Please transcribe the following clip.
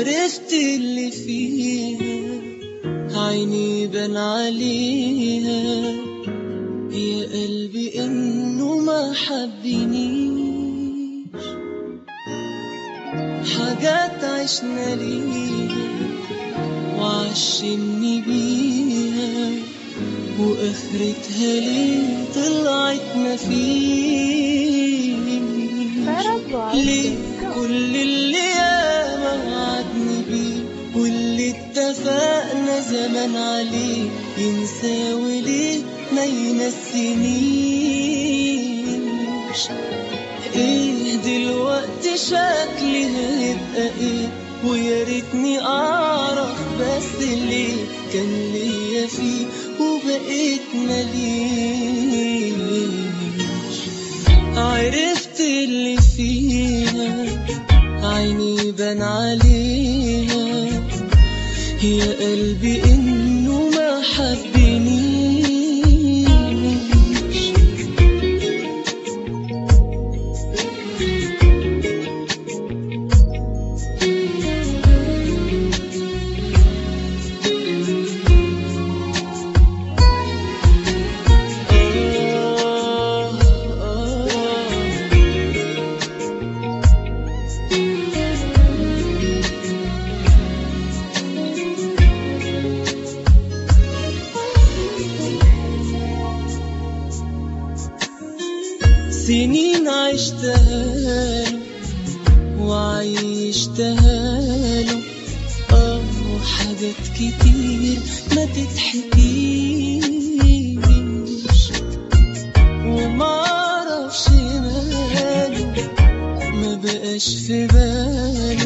عرفت اللي فيها عيني بان عليها يا قلبي انه ما حبنيش حاجات عشنا ليها وعشمني بيها واخرتها ليه طلعت مفيش ليه كل اللي ياما وعدني بيه واللي اتفقنا زمان عليه ينسى وليه ما ينسينيش ايه دلوقتي شكلي هيبقى ايه ويا ريتني اعرف بس ليه كان ليا فيه وبقيت مليش عرفت اللي فيها عيني بان عليها يا قلبي انه ما حبنيش آه آه سنين عشتها له وعيشتها له اه وحاجات كتير ما تتحكيش ومعرفش ماله ما بقاش في باله